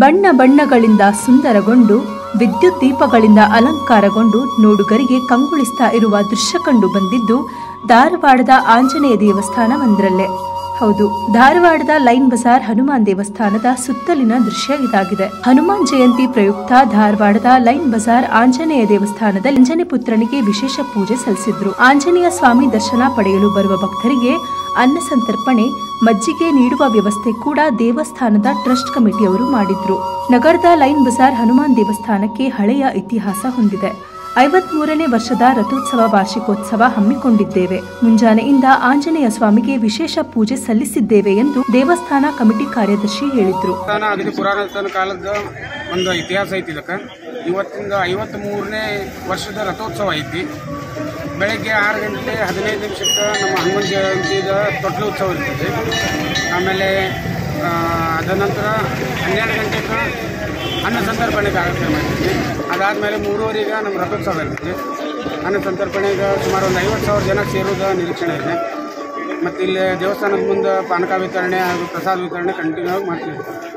ಬಣ್ಣ ಬಣ್ಣಗಳಿಂದ ಸುಂದರಗೊಂಡು ವಿದ್ಯುತ್ ದೀಪಗಳಿಂದ ಅಲಂಕಾರಗೊಂಡು ನೋಡುಗರಿಗೆ ಕಂಗೊಳಿಸ್ತಾ ಇರುವ ದೃಶ್ಯ ಕಂಡು ಬಂದಿದ್ದು ಧಾರವಾಡದ ಆಂಜನೇಯ ದೇವಸ್ಥಾನ ಒಂದರಲ್ಲೇ ಹೌದು ಧಾರವಾಡದ ಲೈನ್ ಬಜಾರ್ ಹನುಮಾನ್ ದೇವಸ್ಥಾನದ ಸುತ್ತಲಿನ ದೃಶ್ಯ ಇದಾಗಿದೆ ಹನುಮಾನ್ ಜಯಂತಿ ಪ್ರಯುಕ್ತ ಧಾರವಾಡದ ಲೈನ್ ಬಜಾರ್ ಆಂಜನೇಯ ದೇವಸ್ಥಾನದಲ್ಲಿ ಅಂಜನಿ ಪುತ್ರನಿಗೆ ವಿಶೇಷ ಪೂಜೆ ಸಲ್ಲಿಸಿದ್ರು ಆಂಜನೇಯ ಸ್ವಾಮಿ ದರ್ಶನ ಪಡೆಯಲು ಬರುವ ಭಕ್ತರಿಗೆ ಅನ್ನ ಸಂತರ್ಪಣೆ ಮಜ್ಜಿಗೆ ನೀಡುವ ವ್ಯವಸ್ಥೆ ಕೂಡ ದೇವಸ್ಥಾನದ ಟ್ರಸ್ಟ್ ಕಮಿಟಿಯವರು ಮಾಡಿದ್ರು ನಗರದ ಲೈನ್ ಬಜಾರ್ ಹನುಮಾನ್ ದೇವಸ್ಥಾನಕ್ಕೆ ಹಳೆಯ ಇತಿಹಾಸ ಹೊಂದಿದೆ ಐವತ್ಮೂರನೇ ವರ್ಷದ ರಥೋತ್ಸವ ವಾರ್ಷಿಕೋತ್ಸವ ಹಮ್ಮಿಕೊಂಡಿದ್ದೇವೆ ಮುಂಜಾನೆಯಿಂದ ಆಂಜನೇಯ ಸ್ವಾಮಿಗೆ ವಿಶೇಷ ಪೂಜೆ ಸಲ್ಲಿಸಿದ್ದೇವೆ ಎಂದು ದೇವಸ್ಥಾನ ಕಮಿಟಿ ಕಾರ್ಯದರ್ಶಿ ಹೇಳಿದ್ರು ದೇವಸ್ಥಾನ ಅಗದಿ ಪುರಾತನ ಕಾಲದ ಒಂದು ಇತಿಹಾಸ ಐತಿ ಇದಕ್ಕೆ ಇವತ್ತಿಂದ ಐವತ್ತ್ ಮೂರನೇ ವರ್ಷದ ರಥೋತ್ಸವ ಐತಿ ಬೆಳಗ್ಗೆ ಆರು ಗಂಟೆ ಹದಿನೈದು ನಿಮಿಷಕ್ಕೆ ನಮ್ಮ ಹನುಮನ್ ಜಯಂತಿದ ತೊಟ್ಲು ಉತ್ಸವ ಇರ್ತದೆ ಆಮೇಲೆ ಆ, ಅದ ನಂತರ ಹನ್ನೆರಡು ಗಂಟೆಗೆ ಅನ್ನ ಸಂತರ್ಪಣೆ ಕಾರ್ಯಕ್ರಮ ಇರ್ತೈತಿ ಅದಾದಮೇಲೆ ಮೂರುವರೆಗೆ ನಮ್ಮ ರಥೋತ್ಸವ ಇರ್ತೈತಿ ಅನ್ನ ಸಂತರ್ಪಣೆಗೆ ಸುಮಾರು ಒಂದು ಐವತ್ತು ಸಾವಿರ ಜನ ಸೇರೋದ ನಿರೀಕ್ಷಣೆ ಇದೆ ಮತ್ತು ಇಲ್ಲಿ ದೇವಸ್ಥಾನದ ಮುಂದೆ ಪಾನಕ ವಿತರಣೆ ಹಾಗೂ ಪ್ರಸಾದ ವಿತರಣೆ ಕಂಟಿನ್ಯೂ ಆಗಿ ಮಾಡ್ತೀವಿ